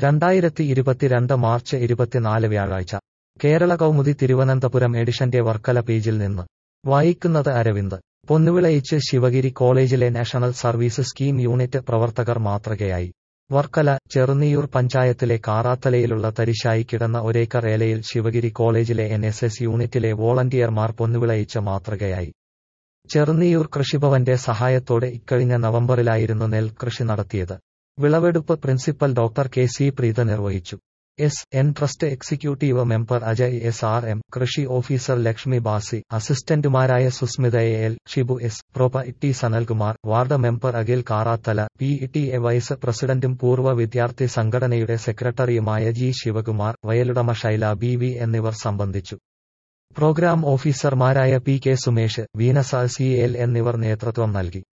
രണ്ടായിരത്തി ഇരുപത്തിരണ്ട് മാർച്ച് ഇരുപത്തിനാല് വ്യാഴാഴ്ച കേരള കൗമുദി തിരുവനന്തപുരം എഡിഷന്റെ വർക്കല പേജിൽ നിന്ന് വായിക്കുന്നത് അരവിന്ദ് പൊന്നുവിളയിച്ച് ശിവഗിരി കോളേജിലെ നാഷണൽ സർവീസ് സ്കീം യൂണിറ്റ് പ്രവർത്തകർ മാതൃകയായി വർക്കല ചെറുന്നിയൂർ പഞ്ചായത്തിലെ കാറാത്തലയിലുള്ള തരിശായി കിടന്ന ഒരേക്കർ ഏലയിൽ ശിവഗിരി കോളേജിലെ എൻ എസ് എസ് യൂണിറ്റിലെ വോളണ്ടിയർമാർ പൊന്നുവിളയിച്ച് മാതൃകയായി ചെറുന്നിയൂർ കൃഷിഭവന്റെ സഹായത്തോടെ ഇക്കഴിഞ്ഞ നവംബറിലായിരുന്നു നെൽകൃഷി നടത്തിയത് വിളവെടുപ്പ് principal doctor K C Preetha നിർവഹിച്ചു S N trust executive member Ajay S R M കൃഷി ഓഫീസർ ലക്ഷ്മി ബാസി അസിസ്റ്റന്റുമാരായ Susmitha A L Shibu S പ്രൊപ T Sanalkumar ward member Akhil Karathala P T A vice പ്രസിഡന്റും പൂർവ്വ വിദ്യാർത്ഥി സംഘടനയുടെ സെക്രട്ടറിയുമായ ജി ശിവകുമാർ വയലുടമ ശൈല ബി വി എന്നിവർ സംബന്ധിച്ചു പ്രോഗ്രാം ഓഫീസർമാരായ P K Sumesh Veenasa C L എന്നിവർ നേതൃത്വം നൽകി